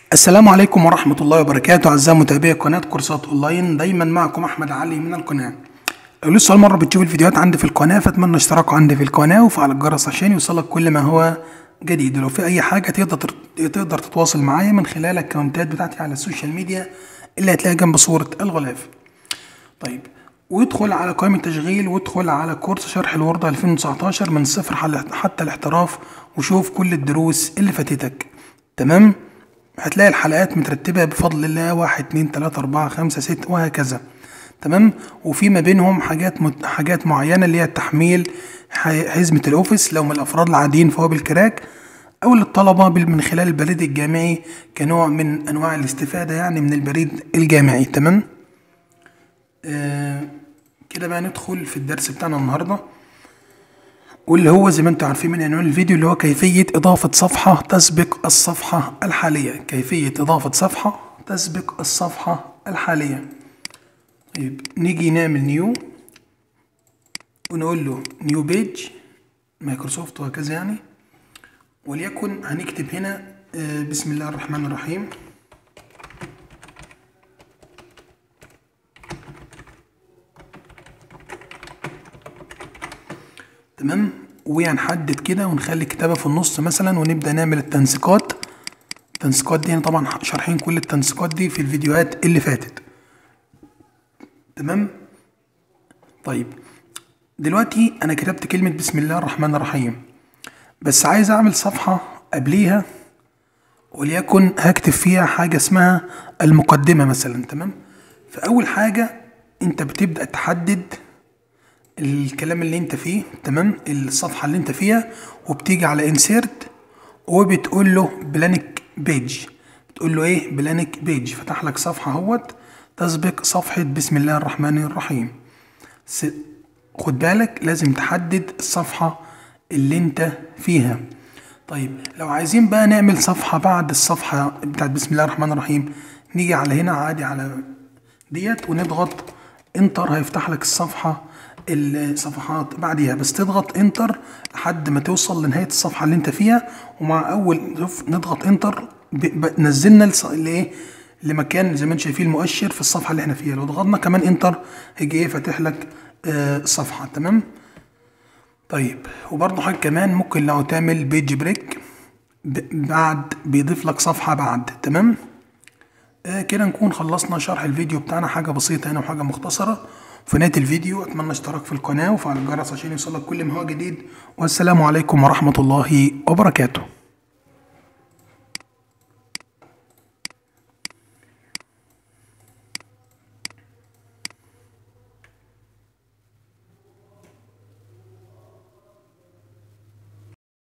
السلام عليكم ورحمة الله وبركاته أعزائي متابعي قناة كورسات أونلاين دايما معكم أحمد علي من القناة لو لسه أول مرة بتشوف الفيديوهات عندي في القناة فأتمنى اشتراك عندي في القناة وفعل الجرس عشان يوصلك كل ما هو جديد ولو في أي حاجة تقدر تقدر تتواصل معايا من خلال الأكونتات بتاعتي على السوشيال ميديا اللي هتلاقيها جنب صورة الغلاف طيب وادخل على قائمة تشغيل وادخل على كورس شرح الوورد 2019 من الصفر حتى الاحتراف وشوف كل الدروس اللي فاتتك تمام هتلاقي الحلقات مترتبة بفضل الله واحد اتنين تلاتة أربعة خمسة ستة وهكذا تمام وفي ما بينهم حاجات مت... حاجات معينة اللي هي التحميل حزمة الأوفيس لو من الأفراد العاديين فهو بالكراك أو للطلبة من خلال البريد الجامعي كنوع من أنواع الاستفادة يعني من البريد الجامعي تمام آه كده بقى ندخل في الدرس بتاعنا النهارده واللي هو زي ما انتم عارفين من عنوان الفيديو اللي هو كيفية إضافة صفحة تسبق الصفحة الحالية كيفية إضافة صفحة تسبق الصفحة الحالية طيب نيجي نعمل نيو ونقول له نيو بيج مايكروسوفت وهكذا يعني وليكن هنكتب هنا بسم الله الرحمن الرحيم تمام وهنحدد كده ونخلي الكتابة في النص مثلا ونبدأ نعمل التنسيقات التنسيقات دي طبعا شارحين كل التنسيقات دي في الفيديوهات اللي فاتت تمام طيب دلوقتي انا كتبت كلمة بسم الله الرحمن الرحيم بس عايز اعمل صفحة قبليها وليكن هكتب فيها حاجة اسمها المقدمة مثلا تمام فأول حاجة انت بتبدأ تحدد الكلام اللي انت فيه تمام الصفحه اللي انت فيها وبتيجي على انسيرت وبتقول له بلانك بيج بتقول له ايه بلانك بيج فتح لك صفحه اهوت تسبق صفحه بسم الله الرحمن الرحيم خد بالك لازم تحدد الصفحه اللي انت فيها طيب لو عايزين بقى نعمل صفحه بعد الصفحه بتاعت بسم الله الرحمن الرحيم نيجي على هنا عادي على ديت ونضغط انتر هيفتح لك الصفحه الصفحات بعديها بس تضغط انتر لحد ما توصل لنهايه الصفحه اللي انت فيها ومع اول شوف نضغط انتر نزلنا لايه لمكان زي ما انتم شايفين المؤشر في الصفحه اللي احنا فيها لو ضغطنا كمان انتر هيجي ايه فاتح لك آه صفحه تمام طيب وبرضه حاجه كمان ممكن لو تعمل بيج بريك بعد بيضيف لك صفحه بعد تمام آه كده نكون خلصنا شرح الفيديو بتاعنا حاجه بسيطه هنا وحاجه مختصره في نهايه الفيديو اتمنى اشتراك في القناه وفعل الجرس عشان يوصلك كل ما هو جديد والسلام عليكم ورحمه الله وبركاته